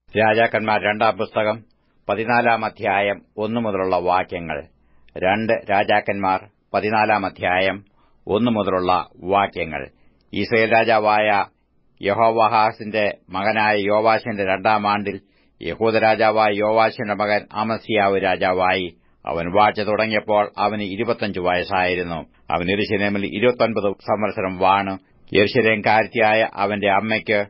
രാജാക്കന്മാർ രണ്ടാം പുസ്തകം പതിനാലാം അധ്യായം ഒന്നു മുതലുള്ള വാക്യങ്ങൾ രണ്ട് രാജാക്കന്മാർ പതിനാലാം അധ്യായം ഒന്നു മുതലുള്ള വാക്യങ്ങൾ ഇസ്രയേൽ രാജാവായ യഹോവാഹാസിന്റെ മകനായ യോവാശിന്റെ രണ്ടാം ആണ്ടിൽ യഹൂദ രാജാവായ യോവാശിന്റെ മകൻ അമസിയാവ് രാജാവായി അവൻ വാഴ്ച തുടങ്ങിയപ്പോൾ അവന് ഇരുപത്തഞ്ചു വയസ്സായിരുന്നു അവൻ എരുശലേമിൽ ഇരുപത്തൊൻപത് സംവത്സരം വാണു യെരുശലേംകാരത്തിയായ അവന്റെ അമ്മയ്ക്ക്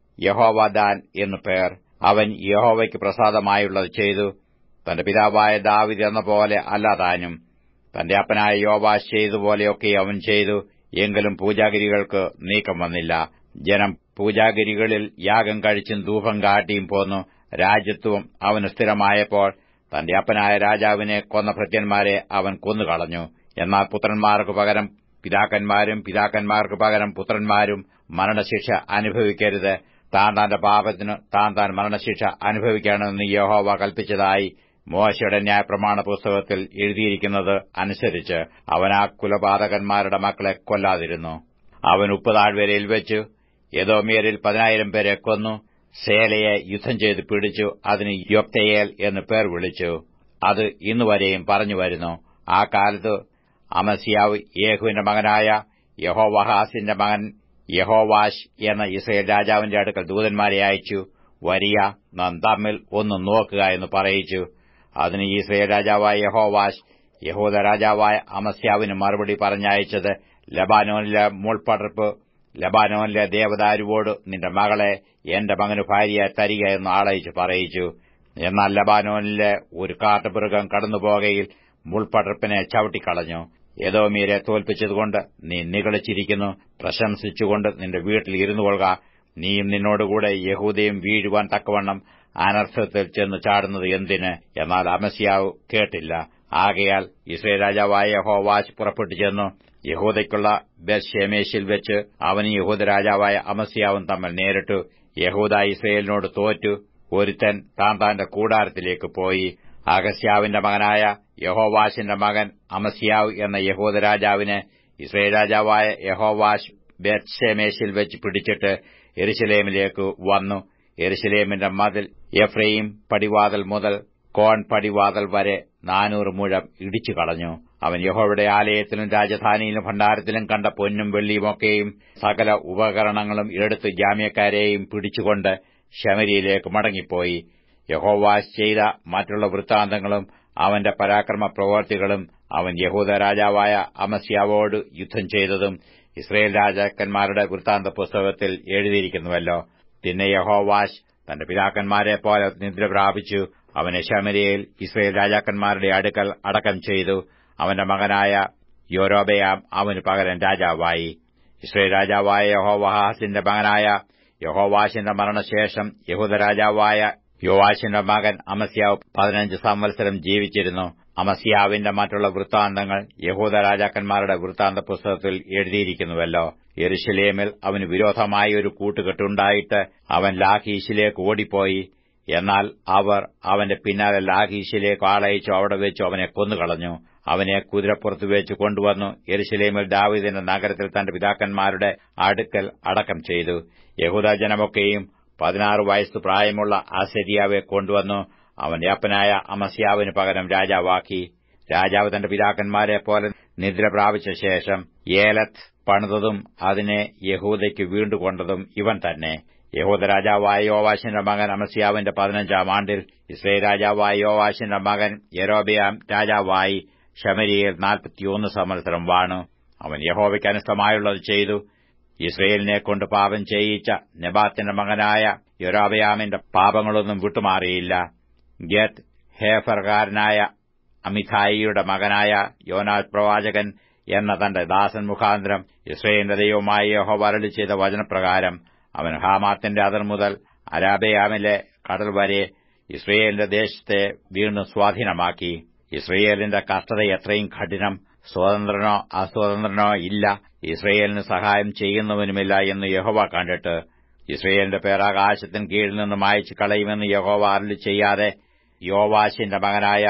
യഹോവദാൻ എന്നു പേർ അവൻ യഹോവയ്ക്ക് പ്രസാദമായുള്ളത് ചെയ്തു തന്റെ പിതാവായ ദാവിദ് എന്ന പോലെ അല്ലാതാനും തന്റെ അപ്പനായ യോവാശ് ചെയ്തതുപോലെയൊക്കെ അവൻ ചെയ്തു എങ്കിലും പൂജാഗിരികൾക്ക് നീക്കം വന്നില്ല ജനം പൂജാഗിരികളിൽ യാഗം കഴിച്ചും ധൂപം കാട്ടിയും പോന്നു രാജ്യത്വം അവന് സ്ഥിരമായപ്പോൾ തന്റെ അപ്പനായ രാജാവിനെ കൊന്ന ഭൃത്യന്മാരെ അവൻ കൊന്നുകളഞ്ഞു എന്നാൽ പുത്രന്മാർക്ക് പകരം പിതാക്കന്മാരും പിതാക്കന്മാർക്ക് പകരം പുത്രന്മാരും മരണശിക്ഷ അനുഭവിക്കരുത് താൻ തന്റെ പാപത്തിന് താൻ താൻ മരണശിക്ഷ അനുഭവിക്കണമെന്ന് യഹോവ കൽപ്പിച്ചതായി മോശയുടെ ന്യായപ്രമാണ പുസ്തകത്തിൽ എഴുതിയിരിക്കുന്നത് അനുസരിച്ച് അവൻ ആ കുലപാതകന്മാരുടെ മക്കളെ കൊല്ലാതിരുന്നു അവൻ ഉപ്പുതാഴ്വരയിൽ വെച്ച് യദോമിയരിൽ പതിനായിരം പേരെ കൊന്നു സേലയെ യുദ്ധം ചെയ്ത് പിടിച്ചു അതിന് യൊക്തയേൽ എന്ന് പേർ വിളിച്ചു അത് ഇന്നുവരെയും പറഞ്ഞു വരുന്നു ആ കാലത്ത് അമസിയാവ് യേഹുവിന്റെ മകനായ യഹോവഹാസിന്റെ മകൻ യഹോവാഷ് എന്ന ഇസ്രയേൽ രാജാവിന്റെ അടുക്കൽ ദൂതന്മാരെ അയച്ചു വരിയ നാം തമ്മിൽ ഒന്ന് നോക്കുക എന്ന് പറയിച്ചു അതിന് ഇസ്രയേൽ രാജാവായ യഹോവാഷ് യഹൂദ രാജാവായ അമസ്യാവിന് മറുപടി പറഞ്ഞയച്ചത് ലബാനോനിലെ മുൾപടർപ്പ് ലബാനോനിലെ ദേവദാരുവോട് നിന്റെ മകളെ എന്റെ മകന് ഭാര്യയെ തരിക എന്ന് ആളയിച്ച് പറയിച്ചു എന്നാൽ ലബാനോനിലെ ഒരു കാട്ടുമൃഗം കടന്നുപോകയിൽ മുൾപടർപ്പിനെ ചവിട്ടിക്കളഞ്ഞു യദോമീരെ തോൽപ്പിച്ചതുകൊണ്ട് നീ നിഗളിച്ചിരിക്കുന്നു പ്രശംസിച്ചുകൊണ്ട് നിന്റെ വീട്ടിൽ ഇരുന്നു കൊള്ളുക നീയും നിന്നോടുകൂടെ യഹൂദയും വീഴുവാൻ തക്കവണ്ണം അനർത്ഥത്തിൽ ചെന്ന് ചാടുന്നത് എന്തിന് എന്നാൽ അമസ്യാവ് കേട്ടില്ല ആകയാൽ ഇസ്രയേൽ രാജാവായ ഹോവാശ് പുറപ്പെട്ടു ചെന്നു യഹൂദയ്ക്കുള്ള ബെർഷേമേശിൽ വെച്ച് അവനും യഹൂദ രാജാവായ അമസ്യാവും തമ്മിൽ നേരിട്ടു യഹൂദ ഇസ്രയേലിനോട് തോറ്റു ഒരുത്തൻ താൻ താന്റെ കൂടാരത്തിലേക്ക് പോയി അഗസ്യാവിന്റെ മകനായ യഹോവാശിന്റെ മകൻ അമസ്യാവ് എന്ന യഹൂദ രാജാവിനെ ഇസ്രയേൽ രാജാവായ യഹോവാശ് ബെത്ഷേമേശിൽ വെച്ച് പിടിച്ചിട്ട് എരുശലേമിലേക്ക് വന്നു എരുശലേമിന്റെ മതിൽ എഫ്രൈം പടിവാതൽ മുതൽ കോൺ പടിവാതൽ വരെ നാനൂറ് മുഴം ഇടിച്ചു കളഞ്ഞു അവൻ യഹോയുടെ ആലയത്തിലും രാജധാനിയിലും ഭണ്ഡാരത്തിലും കണ്ട പൊന്നും വെള്ളിയുമൊക്കെയും സകല ഉപകരണങ്ങളും എടുത്ത് ജാമ്യക്കാരെയും പിടിച്ചുകൊണ്ട് ശമരിയിലേക്ക് മടങ്ങിപ്പോയി യഹോവാസ് ചെയ്ത മറ്റുള്ള വൃത്താന്തങ്ങളും അവന്റെ പരാക്രമ പ്രവർത്തികളും അവൻ യഹൂദ രാജാവായ അമസ്യാവോട് യുദ്ധം ചെയ്തതും ഇസ്രയേൽ രാജാക്കന്മാരുടെ വൃത്താന്ത പുസ്തകത്തിൽ എഴുതിയിരിക്കുന്നുവല്ലോ പിന്നെ യഹോവാശ് തന്റെ പിതാക്കന്മാരെ പോലെ നിദ്ര പ്രാപിച്ചു അവനെ ശമരിയയിൽ ഇസ്രയേൽ രാജാക്കന്മാരുടെ അടുക്കൽ അടക്കം ചെയ്തു അവന്റെ മകനായ യോരോബയാം അവന് പകരം രാജാവായി ഇസ്രയേൽ രാജാവായ യഹോവഹാസിന്റെ മകനായ യഹോവാശിന്റെ മരണശേഷം യഹൂദ രാജാവായ യോവാശിന്റെ മകൻ അമസ്യാവ് പതിനഞ്ച് സംവത്സരം ജീവിച്ചിരുന്നു അമസ്യാവിന്റെ മറ്റുള്ള വൃത്താന്തങ്ങൾ യഹൂദ രാജാക്കന്മാരുടെ വൃത്താന്ത പുസ്തകത്തിൽ എഴുതിയിരിക്കുന്നുവല്ലോ യെരുശലേമിൽ അവന് വിരോധമായ ഒരു കൂട്ടുകെട്ടുണ്ടായിട്ട് അവൻ ലാഖീശിലേക്ക് ഓടിപ്പോയി എന്നാൽ അവർ അവന്റെ പിന്നാലെ ലാഖീശിലേക്ക് ആളയച്ചു അവിടെ വെച്ചു അവനെ കൊന്നുകളഞ്ഞു അവനെ കുതിരപ്പുറത്ത് വെച്ച് കൊണ്ടുവന്നു യെരുശലേമിൽ ദാവീദിന്റെ നഗരത്തിൽ തന്റെ പിതാക്കന്മാരുടെ അടുക്കൽ അടക്കം ചെയ്തു യഹൂദ ജനമൊക്കെയും പതിനാറ് വയസ്സ് പ്രായമുള്ള ആസരിയാവെ കൊണ്ടുവന്നു അവന്റെ അപ്പനായ അമസ്യാവിന് പകരം രാജാവാക്കി രാജാവ് തന്റെ പിതാക്കന്മാരെ പോലെ നിദ്ര പ്രാപിച്ച ശേഷം ഏലത്ത് പണിതതും അതിനെ യഹൂദയ്ക്ക് വീണ്ടുകൊണ്ടതും ഇവൻ തന്നെ യഹൂദ രാജാവായ യോവാശിന്റെ മകൻ അമസ്യാവിന്റെ പതിനഞ്ചാം ആണ്ടിൽ ഇസ്രയേൽ രാജാവായ യോവാശിന്റെ മകൻ യരോബിയാം രാജാവായി ഷമരിയിൽ നാൽപ്പത്തിയൊന്ന് സംവത്സരം വാണു അവൻ യഹോവയ്ക്ക് അനിഷ്ടമായുള്ളത് ചെയ്തു ഇസ്രയേലിനെ കൊണ്ട് പാപം ചെയ്യിച്ച നെബാത്തിന്റെ മകനായ യൊരാബയാമിന്റെ പാപങ്ങളൊന്നും വിട്ടുമാറിയില്ല ഗത്ത് ഹേഫർകാരനായ അമിതായിയുടെ മകനായ യോനാഥ് പ്രവാചകൻ എന്ന തന്റെ ദാസൻ മുഖാന്തരം ഇസ്രയേലിന്റെ ദൈവമായ യഹോവ അരളി ചെയ്ത വചനപ്രകാരം അവൻ ഹാമാത്തിന്റെ അതിർ മുതൽ അരാബയാമിലെ കടൽ വരെ ഇസ്രയേലിന്റെ ദേശത്തെ വീണ്ടും സ്വാധീനമാക്കി ഇസ്രയേലിന്റെ കഷ്ടത എത്രയും കഠിനം സ്വതന്ത്രനോ അസ്വതന്ത്രനോ ഇല്ല ഇസ്രയേലിന് സഹായം ചെയ്യുന്നവനുമില്ല എന്ന് യഹോവ കണ്ടിട്ട് ഇസ്രയേലിന്റെ പേർ ആകാശത്തിന് കീഴിൽ നിന്ന് മായച്ചു കളയുമെന്ന് യഹോവ അരളി ചെയ്യാതെ യോവാശിന്റെ മകനായ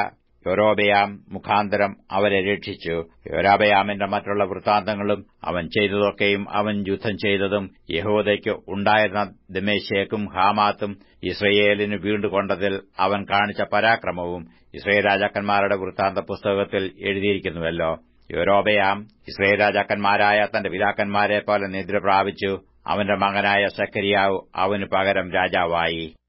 യൊരോബയാം മുഖാന്തരം അവരെ രക്ഷിച്ചു യൊരാബയാമിന്റെ മറ്റുള്ള വൃത്താന്തങ്ങളും അവൻ ചെയ്തതൊക്കെയും അവൻ യുദ്ധം ചെയ്തതും യഹോദയ്ക്ക് ഉണ്ടായിരുന്ന ദമേശേക്കും ഹാമാത്തും ഇസ്രയേലിന് വീണ്ടുകൊണ്ടതിൽ അവൻ കാണിച്ച പരാക്രമവും ഇസ്രയേൽ രാജാക്കന്മാരുടെ വൃത്താന്ത പുസ്തകത്തിൽ എഴുതിയിരിക്കുന്നുവല്ലോ യൊരോബയാം ഇസ്രയേൽ രാജാക്കന്മാരായ തന്റെ പിതാക്കന്മാരെ പോലെ നിദ്ര പ്രാപിച്ചു അവന്റെ മകനായ സക്കരിയാവ് അവനു പകരം രാജാവായി